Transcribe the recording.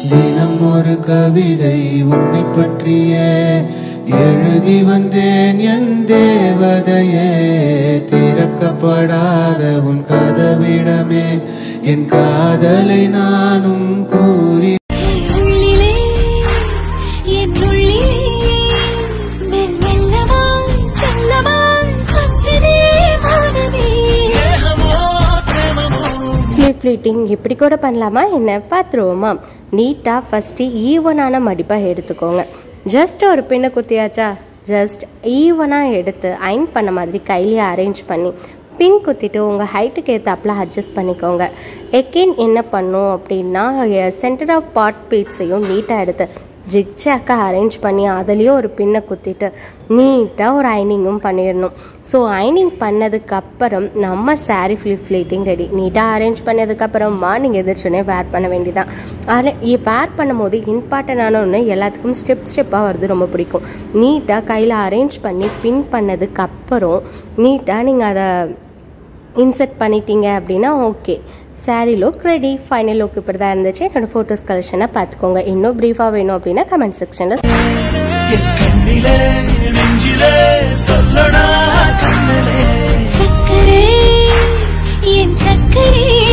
தினம் ஒரு கவிதை உன்னை பற்றிய எழுதி வந்தேன் என் தேவதையே திறக்கப்படாத உன் கதவிடமே என் காதலை நானும் கூறி உள்ளிலே என் உள்ளிலே மெல் மெல்லமாய் செல்லமாய் கொஞ்சினே மனமே ஃப்ளீட் ஃப்ளீட்டிங் இப்படி கூட பண்ணலாமா என்ன பார்த்துருவோமா நீட்டாக ஃபஸ்ட்டு ஈவனான மடிப்பாக எடுத்துக்கோங்க ஜஸ்ட் ஒரு பின்ன குத்தியாச்சா ஜஸ்ட் ஈவனாக எடுத்து அயன் பண்ண மாதிரி கையிலேயே அரேஞ்ச் பண்ணி பின் குத்திட்டு உங்கள் ஹைட்டுக்கு ஏற்றாப்புல அட்ஜஸ்ட் பண்ணிக்கோங்க எகெயின் என்ன பண்ணும் அப்படின்னா சென்டர் ஆஃப் பார்ட் பீட்ஸையும் நீட்டாக எடுத்து ஜிக்ஜாக்காக அரேஞ்ச் பண்ணி அதுலேயும் ஒரு பின்னை குத்திட்டு நீட்டாக ஒரு அயனிங்கும் பண்ணிடணும் ஸோ அயனிங் பண்ணதுக்கப்புறம் நம்ம சாரீ ஃப்ளிப் ஃப்ளீட்டிங் ரெடி நீட்டாக அரேஞ்ச் பண்ணதுக்கப்புறமா நீங்கள் எதிர்ச்சுனே வேர் பண்ண வேண்டியதான் அரே வேர் பண்ணும்போது இம்பார்ட்டண்டான ஒன்று எல்லாத்துக்கும் ஸ்டெப் ஸ்டெப்பாக வருது ரொம்ப பிடிக்கும் நீட்டாக கையில் அரேஞ்ச் பண்ணி பின் பண்ணதுக்கப்புறம் நீட்டாக நீங்கள் அதை இன்செர்ட் பண்ணிட்டீங்க அப்படின்னா okay saree look ready final look இப்படி தான் இருந்துச்சு என்னோட ஃபோட்டோஸ் கலெக்ஷனை பார்த்துக்கோங்க இன்னும் ப்ரீஃபாக வேணும் அப்படின்னா கமெண்ட் செக்ஷனில் என் கண்ணிலே நெஞ்சிலே சொல்லடா கண்ணலே சக்கரே என் சக்கரே